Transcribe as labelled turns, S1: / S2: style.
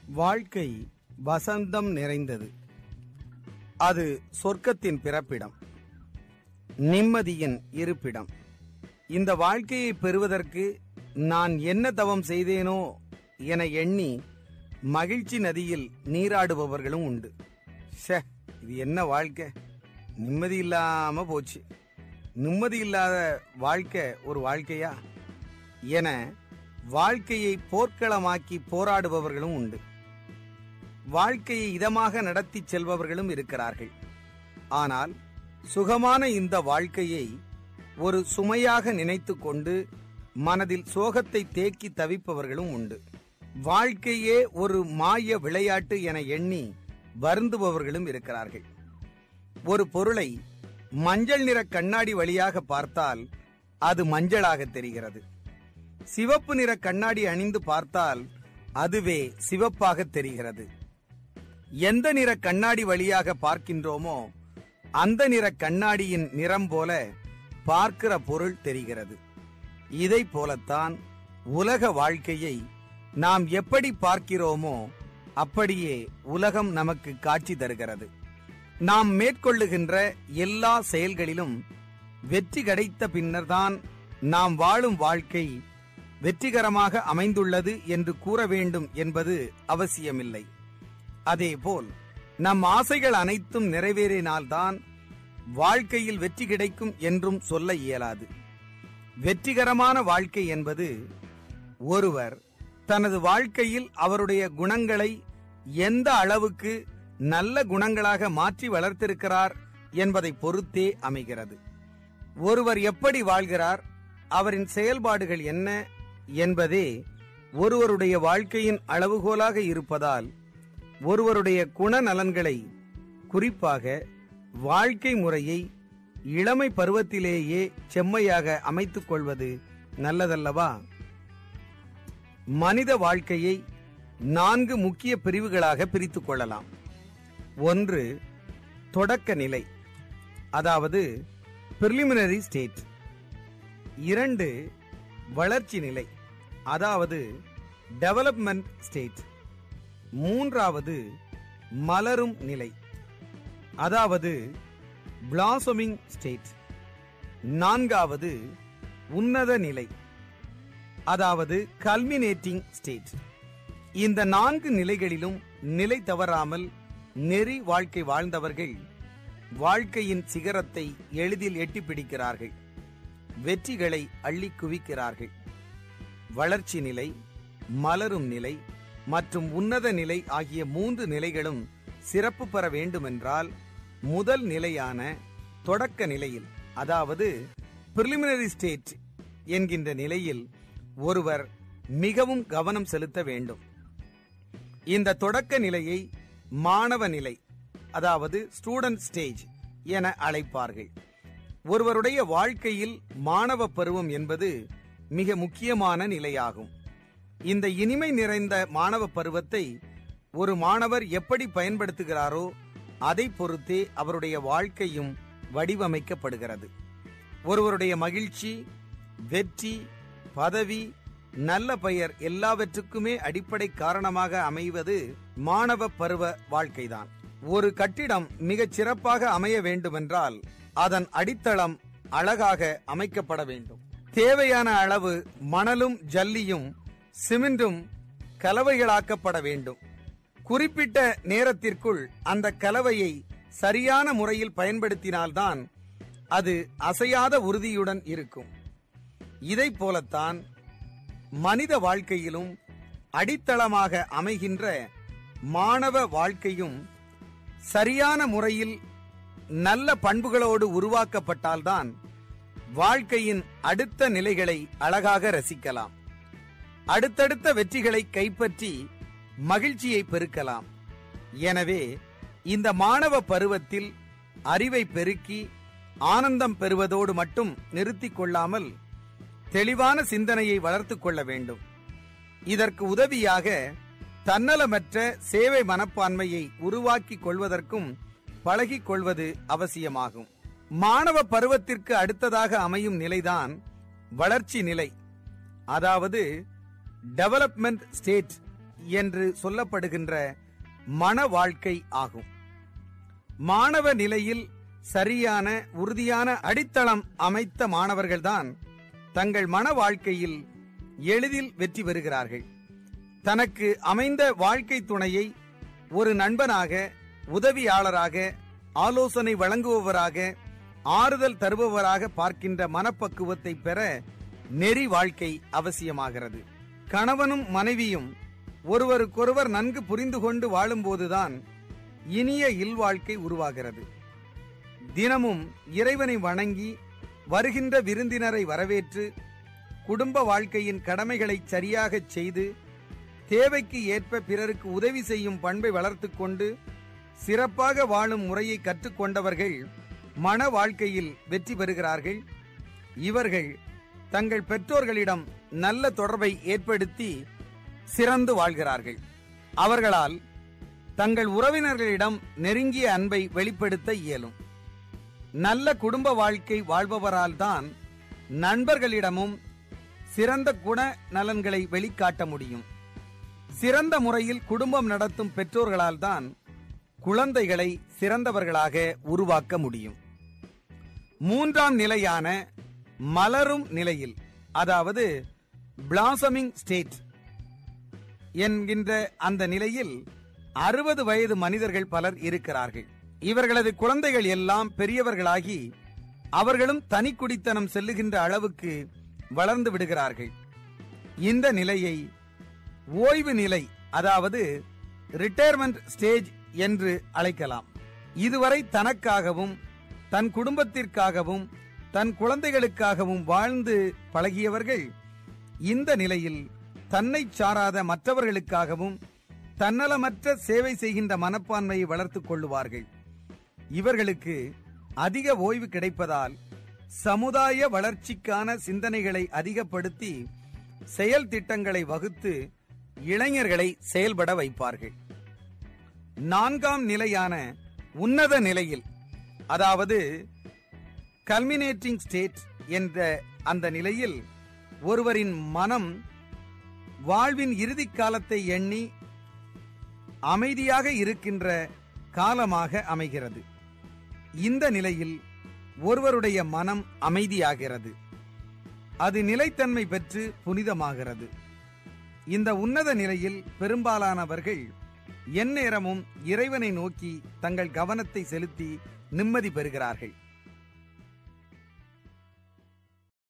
S1: வாழ்க்கை வசந்தம் நிறைந்தது அது சொர்க்கத்தின் பிறப்பிடம் நிம்மதியின் இருப்பிடம் இந்த வாழ்க்கையை பெறுவதற்கு நான் என்ன தவம் செய்தேனோ என எண்ணி மகிழ்ச்சி நதியில் நீராடுபவர்களும் உண்டு ஷே இது என்ன வாழ்க்கை நிம்மதி இல்லாம போச்சு நிம்மதி இல்லாத வாழ்க்கை ஒரு வாழ்க்கையா என வாழ்க்கையை போர்க்களமாக்கி போராடுபவர்களும் உண்டு வாழ்க்கையை இதமாக நடத்திச் செல்பவர்களும் இருக்கிறார்கள் ஆனால் சுகமான இந்த வாழ்க்கையை ஒரு சுமையாக நினைத்துக் கொண்டு மனதில் சோகத்தை தேக்கி தவிப்பவர்களும் உண்டு வாழ்க்கையே ஒரு மாய விளையாட்டு என எண்ணி வருந்துபவர்களும் இருக்கிறார்கள் ஒரு பொருளை மஞ்சள் நிற கண்ணாடி வழியாக பார்த்தால் அது மஞ்சளாக தெரிகிறது சிவப்பு நிற கண்ணாடி அணிந்து பார்த்தால் அதுவே சிவப்பாக தெரிகிறது எந்த நிற கண்ணாடி வழியாக பார்க்கின்றோமோ அந்த நிற கண்ணாடியின் நிறம் போல பார்க்கிற பொருள் தெரிகிறது இதை போலத்தான் உலக வாழ்க்கையை நாம் எப்படி பார்க்கிறோமோ அப்படியே உலகம் நமக்கு காட்சி தருகிறது நாம் மேற்கொள்ளுகின்ற எல்லா செயல்களிலும் வெற்றி கிடைத்த பின்னர்தான் நாம் வாழும் வாழ்க்கை வெற்றிகரமாக அமைந்துள்ளது என்று கூற வேண்டும் என்பது அவசியமில்லை அதேபோல் நம் ஆசைகள் அனைத்தும் நிறைவேறினால்தான் வாழ்க்கையில் வெற்றி கிடைக்கும் என்றும் சொல்ல இயலாது வெற்றிகரமான வாழ்க்கை என்பது ஒருவர் தனது வாழ்க்கையில் அவருடைய குணங்களை எந்த அளவுக்கு நல்ல குணங்களாக மாற்றி வளர்த்திருக்கிறார் என்பதை பொறுத்தே அமைகிறது ஒருவர் எப்படி வாழ்கிறார் அவரின் செயல்பாடுகள் என்ன என்பதே ஒருவருடைய வாழ்க்கையின் அளவுகோலாக இருப்பதால் ஒருவருடைய குணநலன்களை குறிப்பாக வாழ்க்கை முறையை இளமை பருவத்திலேயே செம்மையாக அமைத்துக் கொள்வது நல்லதல்லவா மனித வாழ்க்கையை நான்கு முக்கிய பிரிவுகளாக பிரித்துக் கொள்ளலாம் ஒன்று தொடக்க நிலை அதாவது பிரிலிமினரி ஸ்டேட் இரண்டு வளர்ச்சி நிலை அதாவது டெவலப்மெண்ட் ஸ்டேட் மூன்றாவது மலரும் நிலை அதாவது பிளாசமிங் ஸ்டேட் நான்காவது உன்னத நிலை அதாவது கல்மினேட்டிங் ஸ்டேட் இந்த நான்கு நிலைகளிலும் நிலை தவறாமல் நெறி வாழ்க்கை வாழ்ந்தவர்கள் வாழ்க்கையின் சிகரத்தை எளிதில் எட்டி பிடிக்கிறார்கள் வெற்றிகளை அள்ளி குவிக்கிறார்கள் வளர்ச்சி நிலை மலரும் நிலை மற்றும் உன்னத நிலை ஆகிய மூன்று நிலைகளும் சிறப்பு பெற வேண்டுமென்றால் முதல் நிலையான தொடக்க நிலையில் அதாவது பிரிலிமினரி ஸ்டேட் என்கின்ற நிலையில் ஒருவர் மிகவும் கவனம் செலுத்த வேண்டும் இந்த தொடக்க நிலையை மாணவ நிலை அதாவது ஸ்டூடெண்ட் ஸ்டேஜ் என அழைப்பார்கள் ஒருவருடைய வாழ்க்கையில் மாணவ பருவம் என்பது மிக முக்கியமான நிலையாகும் இந்த இனிமை நிறைந்த மாணவ பருவத்தை ஒரு மாணவர் எப்படி பயன்படுத்துகிறாரோ அதை பொறுத்தே அவருடைய வாழ்க்கையும் வடிவமைக்கப்படுகிறது ஒருவருடைய மகிழ்ச்சி வெற்றி பதவி நல்ல பெயர் எல்லாவற்றுக்குமே அடிப்படை காரணமாக அமைவது மாணவ பருவ வாழ்க்கைதான் ஒரு கட்டிடம் மிகச் சிறப்பாக அமைய வேண்டுமென்றால் அதன் அடித்தளம் அழகாக அமைக்கப்பட வேண்டும் தேவையான அளவு மணலும் ஜல்லியும் சிமெண்டும் கலவைகளாக்கப்பட வேண்டும் குறிப்பிட்ட நேரத்திற்குள் அந்த கலவையை சரியான முறையில் பயன்படுத்தினால்தான் அது அசையாத உறுதியுடன் இருக்கும் இதை போலத்தான் மனித வாழ்க்கையிலும் அடித்தளமாக அமைகின்ற மாணவ வாழ்க்கையும் சரியான முறையில் நல்ல பண்புகளோடு உருவாக்கப்பட்டால்தான் வாழ்க்கையின் அடுத்த நிலைகளை அழகாக ரசிக்கலாம் அடுத்தடுத்த வெற்றிகளை கைப்பற்றி மகிழ்ச்சியை பெருக்கலாம் எனவே இந்த மாணவ பருவத்தில் அறிவை பெருக்கி ஆனந்தம் பெறுவதோடு மட்டும் நிறுத்திக் கொள்ளாமல் தெளிவான சிந்தனையை வளர்த்துக் கொள்ள வேண்டும் இதற்கு உதவியாக தன்னலமற்ற சேவை மனப்பான்மையை உருவாக்கிக் கொள்வதற்கும் பழகிக் கொள்வது அவசியமாகும் மாணவ பருவத்திற்கு அடுத்ததாக அமையும் நிலைதான் வளர்ச்சி நிலை அதாவது டெவலப்மெண்ட் ஸ்டேட் என்று சொல்லப்படுகின்ற மன வாழ்க்கை ஆகும் மாணவ நிலையில் சரியான உறுதியான அடித்தளம் அமைத்த மாணவர்கள்தான் தங்கள் மன வாழ்க்கையில் எளிதில் வெற்றி பெறுகிறார்கள் தனக்கு அமைந்த வாழ்க்கை துணையை ஒரு நண்பனாக உதவியாளராக ஆலோசனை வழங்குபவராக ஆறுதல் தருபவராக பார்க்கின்ற மனப்பக்குவத்தை பெற நெறி வாழ்க்கை அவசியமாகிறது கணவனும் மனைவியும் ஒருவருக்கொருவர் நன்கு புரிந்து கொண்டு வாழும்போதுதான் இனிய இல்வாழ்க்கை உருவாகிறது தினமும் இறைவனை வணங்கி வருகின்ற விருந்தினரை வரவேற்று குடும்ப வாழ்க்கையின் கடமைகளை சரியாகச் செய்து தேவைக்கு ஏற்ப பிறருக்கு உதவி செய்யும் பண்பை வளர்த்துக் கொண்டு சிறப்பாக வாழும் முறையை கற்றுக்கொண்டவர்கள் மன வாழ்க்கையில் வெற்றி பெறுகிறார்கள் இவர்கள் தங்கள் பெற்றோர்களிடம் நல்ல தொடர்பை ஏற்படுத்தி சிறந்து வாழ்கிறார்கள் அவர்களால் தங்கள் உறவினர்களிடம் நெருங்கிய அன்பை வெளிப்படுத்த இயலும் நல்ல குடும்ப வாழ்க்கை வாழ்பவரால் தான் நண்பர்களிடமும் சிறந்த குண நலன்களை வெளிக்காட்ட முடியும் சிறந்த முறையில் குடும்பம் நடத்தும் பெற்றோர்களால் தான் குழந்தைகளை சிறந்தவர்களாக உருவாக்க முடியும் மூன்றாம் நிலையான மலரும் நிலையில் அதாவது பிளாசமிங் ஸ்டேட் என்கின்ற அந்த நிலையில் அறுபது வயது மனிதர்கள் பலர் இருக்கிறார்கள் இவர்களது குழந்தைகள் எல்லாம் பெரியவர்களாகி அவர்களும் தனி குடித்தனம் செல்லுகின்ற அளவுக்கு வளர்ந்து விடுகிறார்கள் இந்த நிலையை ஓய்வு நிலை அதாவது ரிட்டையர்மெண்ட் ஸ்டேஜ் என்று அழைக்கலாம் இதுவரை தனக்காகவும் தன் குடும்பத்திற்காகவும் தன் குழந்தைகளுக்காகவும் வாழ்ந்து பழகியவர்கள் இந்த நிலையில் தன்னை சாராத மற்றவர்களுக்காகவும் தன்னலமற்ற சேவை செய்கின்ற மனப்பான்மையை வளர்த்துக் கொள்ளுவார்கள் இவர்களுக்கு அதிக ஓய்வு கிடைப்பதால் சமுதாய வளர்ச்சிக்கான சிந்தனைகளை அதிகப்படுத்தி செயல் திட்டங்களை வகுத்து இளைஞர்களை செயல்பட வைப்பார்கள் நான்காம் நிலையான உன்னத நிலையில் அதாவது கல்மினேட்டிங் ஸ்டேட் என்ற அந்த நிலையில் ஒருவரின் மனம் வாழ்வின் இறுதி காலத்தை எண்ணி அமைதியாக இருக்கின்ற காலமாக அமைகிறது இந்த நிலையில் ஒருவருடைய மனம் அமைதியாகிறது அது நிலைத்தன்மை பெற்று புனிதமாகிறது இந்த உன்னத நிலையில் பெரும்பாலானவர்கள் எந்நேரமும் இறைவனை நோக்கி தங்கள் கவனத்தை செலுத்தி நிம்மதி பெறுகிறார்கள்